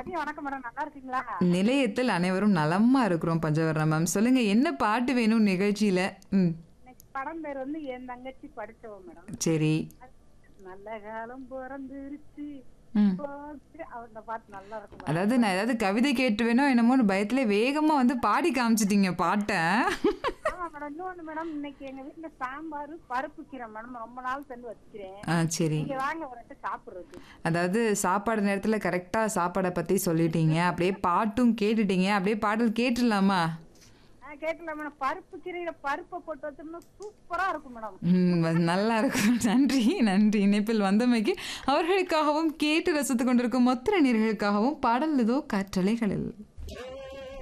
மதியம் வணக்கம் மேடம் நல்லா இருக்கீங்களா நிலையத்தில் அனைவரும் நலமா இருக்கிறோம் பஞ்சவர்ணம் மேம் சொல்லுங்க என்ன பாட்டு வேணும் நிகழ்ச்சியில ம் இன்னைக்கு படம் பேர் வந்து என் தங்கச்சி படிச்சவ மேடம் சரி நல்ல காலம் பிறந்துருச்சு ம் போச்சு. அந்த பாட்டு நல்லா இருக்கும் மேடம். அதாவது நான் ஏதாவது கவிதை கேட்டு வேணும் என்னமோன்னு பயத்துல வேகமா வந்து பாடி காமிச்சிட்டீங்க பாட்டை ஆமா மேடம் இன்னொன்னு மேடம் இன்னைக்கு எங்க வீட்டுல சாம்பார் பருப்பு கீரை மேடம் ரொம்ப நாள் சென்று வச்சுக்கிறேன் ஆ சரி நீங்க வாங்க ஒரு இடத்து சாப்பிடுறது அதாவது சாப்பாடு நேரத்துல கரெக்டா சாப்பாடை பத்தி சொல்லிட்டீங்க அப்படியே பாட்டும் கேட்டுட்டீங்க அப்படியே பாடல் கேட்டுடலாமா ஆ கேட்கல மேடம் பருப்பு கீரையில பருப்பை போட்டு வச்சோம்னா சூப்பரா இருக்கும் மேடம் ம், அது நல்லா இருக்கும் நன்றி நன்றி இணைப்பில் வந்தமைக்கு அவர்களுக்காகவும் கேட்டு ரசித்துக் கொண்டிருக்கும் மொத்த நேர்களுக்காகவும் பாடல் இதோ காற்றலைகளில்